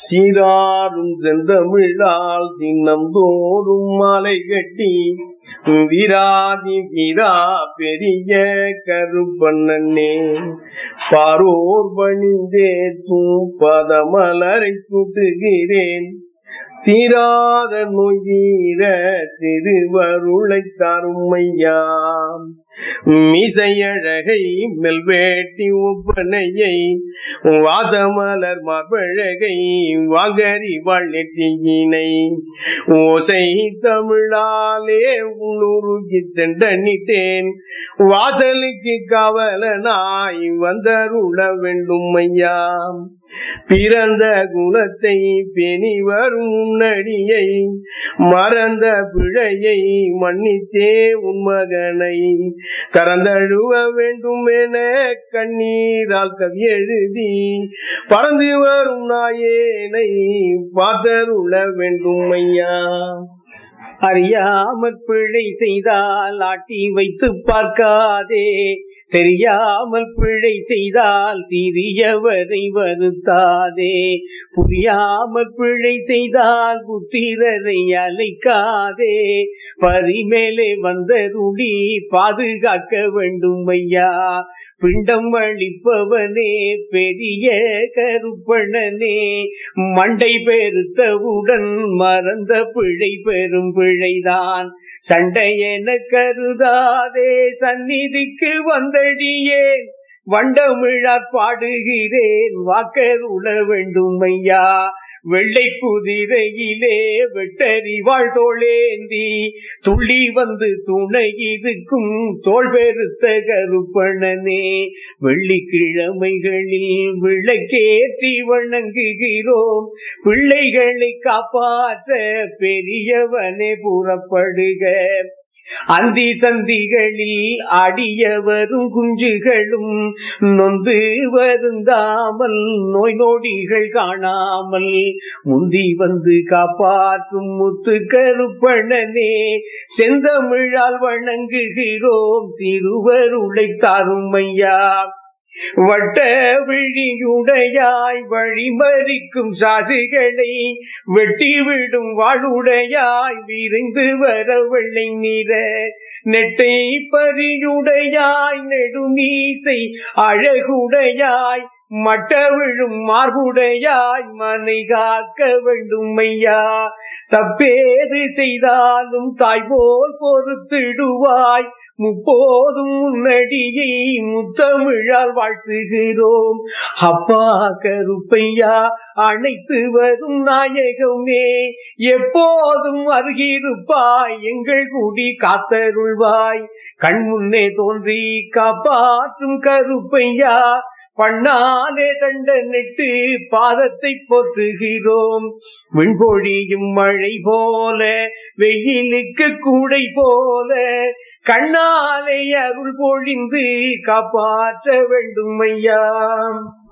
சீராரும் செந்தமிழால் தினம்தோறும் மாலை கட்டி வீராதி வீரா பெரிய கருப்பண்ணே பாரோர் பணிந்தேற்றும் பதமலரை கூட்டுகிறேன் தீராத நொய்தீர திருவருளை தருமையாம் மிசையழகை மெல்வேட்டி ஒப்பனையை வாசமலர் மார்பழகை வாகரி வாழ்நெற்றியினை ஓசை தமிழாலே உள்ளுருகி தெண்டனிட்டேன் வாசலுக்கு கவலனாய் வந்தருள வேண்டும் ஐயாம் பிறந்த குலத்தை பெணி வரும் முன்னடியை மறந்த பிழையை மன்னித்தே உன் மகனை கறந்தழுவ வேண்டும் என கண்ணீரால் கவி எழுதி பறந்து வரும் நாயேனை பார்த்தருள வேண்டும் ஐயா அறியாமற் பிழை செய்தால் ஆட்டி வைத்து பார்க்காதே தெரியாமல் பிழை செய்தால் தீரியவரை வருத்தாதே புரியாமல் பிழை செய்தால் புத்திரரை அழைக்காதே பரிமேலே வந்தருளி பாதுகாக்க வேண்டும் ஐயா பிண்டம் அளிப்பவனே பெரிய கருப்பணனே மண்டை பெருத்தவுடன் மறந்த பிழை பெரும் பிழைதான் சண்டையென கருதாதே சந்நிதிக்கு வந்தடியேன் வண்டமிழார் பாடுகிறேன் வாக்கர் உள வேண்டும் ஐயா வெள்ளை குதிரையிலே வெட்டறிவாள் தோளேந்தி துள்ளி வந்து துணை இருக்கும் தோல் பெருத்த கருப்பணனே வெள்ளிக்கிழமைகளில் விளக்கேற்றி வணங்குகிறோம் பிள்ளைகளை காப்பாற்ற பெரியவனே புறப்படுக அந்தி சந்திகளில் அடியவரும் குஞ்சுகளும் நொந்து வருந்தாமல் நோய் நொடிகள் காணாமல் முந்தி வந்து காப்பாற்றும் முத்து கருப்பணனே செந்தமிழால் வணங்குகிறோம் திருவருளை தாருமையா வட்ட விழியுடையாய் வழிமறிக்கும் சாசிகளை வெட்டிவிடும் வாழுடையாய் விரைந்து வர வெள்ளை நிற நெட்டை பரியுடையாய் நெடுமீசை அழகுடையாய் மட்ட விழும் மார்புடையாய் மனை காக்க வேண்டும் ஐயா தப்பேது செய்தாலும் தாய் போல் பொறுத்திடுவாய் முப்போதும் முன்னடியை முத்தமிழால் வாழ்த்துகிறோம் அப்பா கருப்பையா அனைத்து வரும் நாயகமே எப்போதும் அருகிருப்பாய் எங்கள் கூடி காத்தருள்வாய் கண் முன்னே தோன்றி காப்பாற்றும் கருப்பையா பண்ணாலே தண்டனிட்டு பாதத்தை போற்றுகிறோம் விண்பொழியும் மழை போல வெயிலுக்கு கூடை போல கண்ணாலே அருள் பொழிந்து காப்பாற்ற வேண்டும் ஐயா